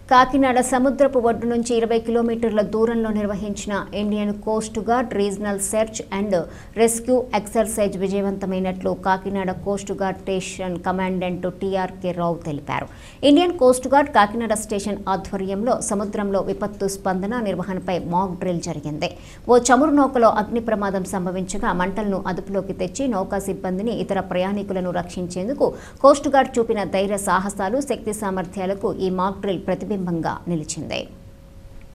కాకినాడ సముద్రపు ఒడ్డు నుంచి ఇరవై కిలోమీటర్ల దూరంలో నిర్వహించిన Indian coast guard regional search and rescue exercise విజయవంతమైనట్లు Kakinada coast guard station commandant TRK Rao తెలిపారు Indian coast guard Kakinada station ఆధ్వర్యంలో సముద్రంలో విపత్తు స్పందన నిర్వహణపై మాక్ డ్రిల్ జరిగింది ఓ చమురు నౌకలో అగ్ని ప్రమాదం సంభవించగా మంటలను అదుపులోకి తెచ్చి నౌకా సిబ్బందిని ఇతర ప్రయాణికులను రక్షించేందుకు కోస్ట్ గార్డ్ చూపిన ధైర్య సాహసాలు శక్తి సామర్థ్యాలకు ఈ మాక్ డ్రిల్ ప్రతిబింబంగా నిలిచింది